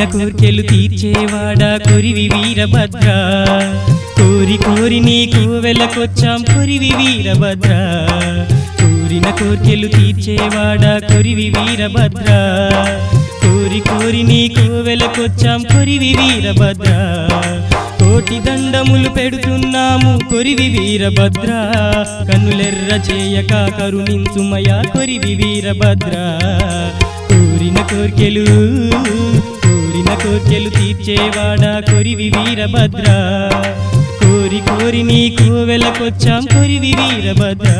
కోర్కెలు తీర్చేవాడా కొరివి వీరభద్ర కోరి కోరి నీకు వెళ్ళకొచ్చాం కొరివి వీరభద్ర కోరిన కోర్కెలు తీర్చేవాడా కొరివి వీరభద్ర కోరి కోరి నీకు వెళ్ళకొచ్చాం కొరివి వీరభద్ర కోటి దండములు పెడుతున్నాము కొరివి వీరభద్ర కన్నులెర్ర చేయక కరుణించుమయా కొరివి వీరభద్ర కోరిన కోర్కెలు కోరిన కోర్కెలు తీర్చేవాడా కొరివి వీరభద్ర కోరి కోరి నీకు వెళ్ళకొచ్చాం కొరివి వీరభద్ర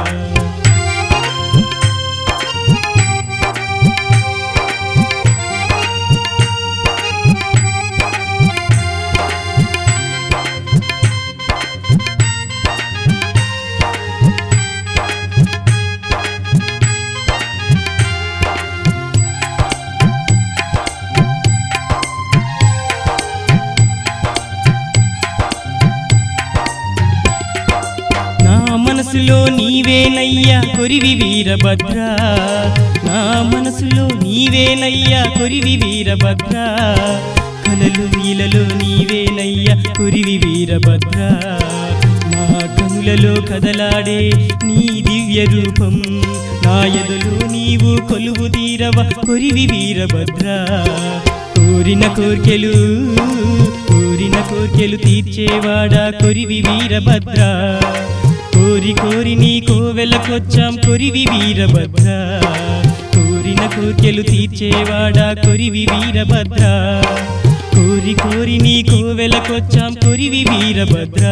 నా మనసులో నీవేనయ్యా కొరివి వీరభద్ర నా మనసులో నీవేనయ్యా కొరివి వీరభద్ర కలలు నీలలో నీవేనయ్యా కొరివి వీరభద్ర నా కనులలో కదలాడే నీ దివ్య రూపం నా ఎదులు నీవు కొలువు తీరవ కొరివి వీరభద్ర కోరిన కోర్కెలు కోరిన కోర్కెలు తీర్చేవాడా కొరివి వీరభద్ర కోరి కోరి నీ కోవెలకొచ్చాం కొరివి వీరభద్ర కోరిన కోర్కెలు తీర్చేవాడా కొరివి వీరభద్ర కోరి కోరి నీ కోవెలకొచ్చాం కొరివి వీరభద్ర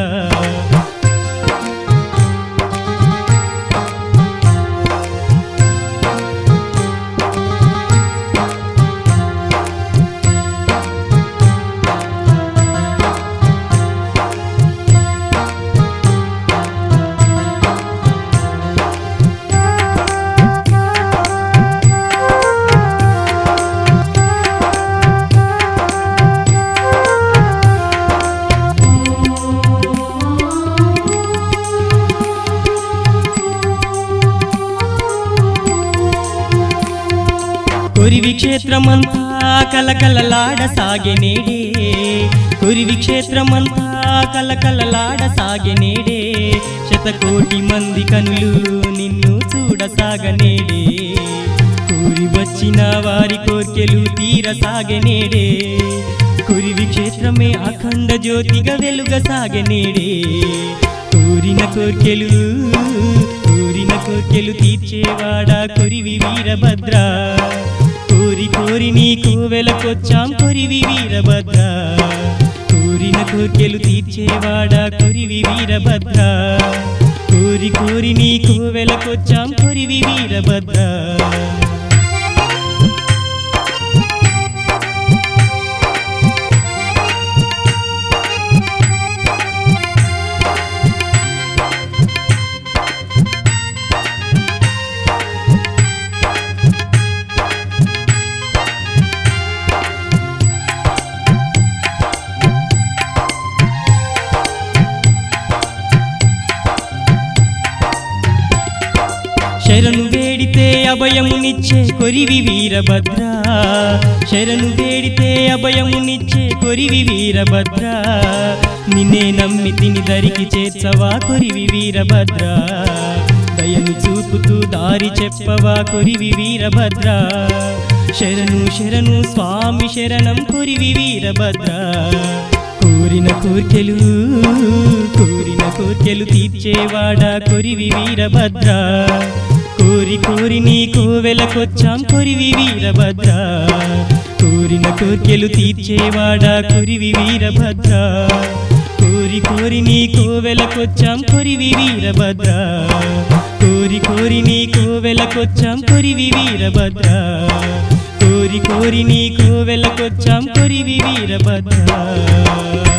కొరివి క్షేత్రమంతా కలకలలాడ సాగెనేడే కొరివి క్షేత్రమంతా కలకలలాడ సాగెనేడే శతకోటి మంది కనులు నిన్ను చూడసాగనేడే కూరి వచ్చిన వారి కోర్కెలు తీరసాగనేడే కురివి క్షేత్రమే అఖండ జ్యోతిగా వెలుగ సాగనేడే కోరిన కోర్కెలు కోరిన కోర్కెలు తీర్చేవాడా కొరివి వీరభద్ర కోరి కోరి నీకు వెలకొచ్చాం కొరివి వీరభద్ర కోరిన కోర్కెలు తీర్చేవాడా కొరివి వీరభద్ర కోరి కోరి నీకు వెలకొచ్చాం కొరివి వీరభద్ర శరణు వేడితే అభయమునిచ్చే కొరివి వీరభద్ర శరణు వేడితే అభయమునిచ్చే కొరివి వీరభద్ర నిన్నే నమ్మి తిని దరికి చేర్చవా కొరివి వీరభద్ర దయను చూపుతూ దారి చెప్పవా కొరివి వీరభద్ర శరణు శరణు స్వామి శరణం కొరివి వీరభద్ర కోరిన కోర్కెలు కోరిన కోర్కెలు తీర్చేవాడా కొరివి వీరభద్ర కోరి కోరి నీకు వెలకొచ్చాం కొరివి వీరభద్ర కోరిన కోర్కెలు తీర్చేవాడా కొరివి వీరభద్ర కోరి కోరి నీకు వెలకొచ్చాం కొరివి వీరభద్ర కోరి కోరి నీకు వెలకొచ్చాం కొరివి వీరభద్ర కోరి కోరి నీకు వెలకొచ్చాం కొరివి వీరభద్ర